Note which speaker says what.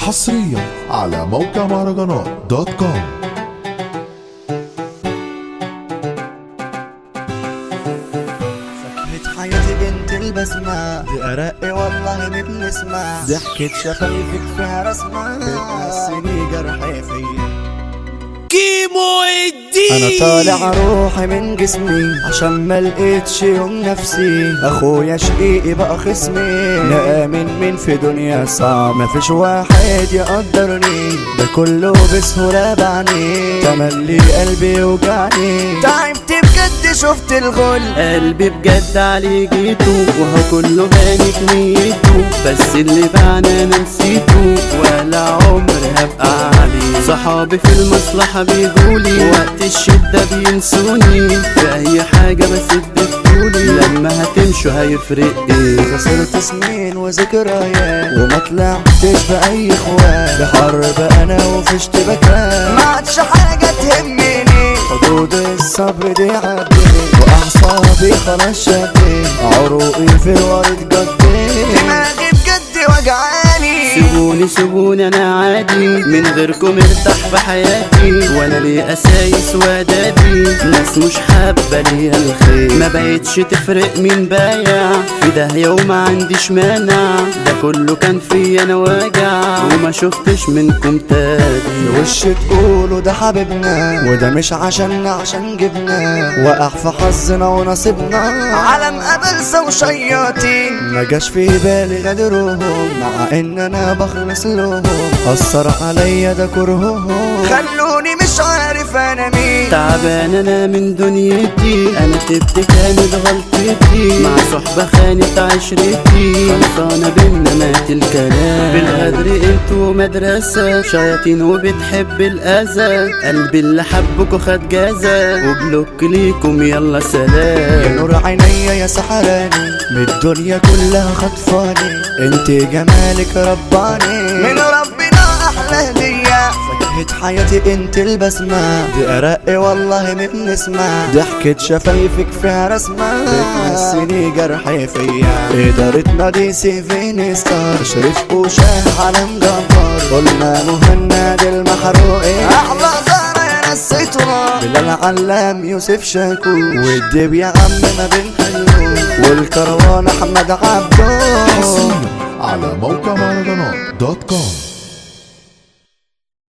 Speaker 1: حصريا على موقع مهرجانات دوت كوم
Speaker 2: فكرة حياتي بنت البسمة دي أرق والله ما بنسمع ضحكة شفايفك فيها رسمة بتنسيني جرحي فيا
Speaker 3: كيمو الدين
Speaker 2: انا طالع روحي من جسمي عشان ما لقيتش يوم نفسي اخويا شقيقي بقى خصمي لا امن مين في دنيا صعب مفيش واحد يقدرني ده كله بسهولة بعني تملي قلبي يوجعني تعبت بجد شفت الغل
Speaker 3: قلبي بجد عليه جيته وهو كله بانت نيته بس اللي بعنا انا نسيته ولا عمري هبقى عليه صحابي في المصلحة بيجولي وقت الشدة بينسوني في اي حاجة بس بتقولي لما هتمشوا هيفرق ايه
Speaker 2: خسرت سنين وذكريات وما طلعتش بأي اخوات بحرب انا وفي اشتباكات ما عادش حاجة تهمني حدود الصبر دي عدت واعصابي خلاص شدت عروقي في الورد جدت دماغي بجد وجعاني
Speaker 3: سيبوني سيبوني انا عادي من غيركم ارتاح في حياتي وانا ليه اسايس وادادي ناس مش حابه ليا الخير ما بقتش تفرق مين بايع في داهيه وما عنديش مانع ده كله كان فيا انا واجع وما شفتش منكم تاني
Speaker 2: وش تقولوا ده حبيبنا وده مش عشان عشان جبنا وقع في حظنا ونصيبنا عالم قبلسة وشياطين ما جاش في بالي غدرهم مع ان انا بخلص لهم اثر عليا ده كرههم خلوني مش عارف انا مين
Speaker 3: تعبان انا من دنيتي انا تبت كانت غلطتي مع صحبة خانت عشرتي خلصانة بينا مات الكلام بالغدر انتوا مدرسة شياطين وبتحب الاذى قلبي اللي حبكوا خد جازة وبلوك ليكم يلا
Speaker 2: يا
Speaker 3: سلام
Speaker 2: نور عينيا يا سحراني من الدنيا كلها خطفاني انت جمالك رباني من ربنا احلى هدية فكرة حياتي انت البسمة دي ارق والله ما بنسمع ضحكة شفايفك فيها رسمة بتنسيني جرحي فيا ادارتنا دي سيفين ستار شريف وشاه علم جبار قلنا مهند المحروقي احلى زهرة يا نسيتها بلال علام يوسف شاكو والدب يا عم ما بين حلو والكروان احمد عبدو
Speaker 1: حصريا على موقع مهرجانات دوت كوم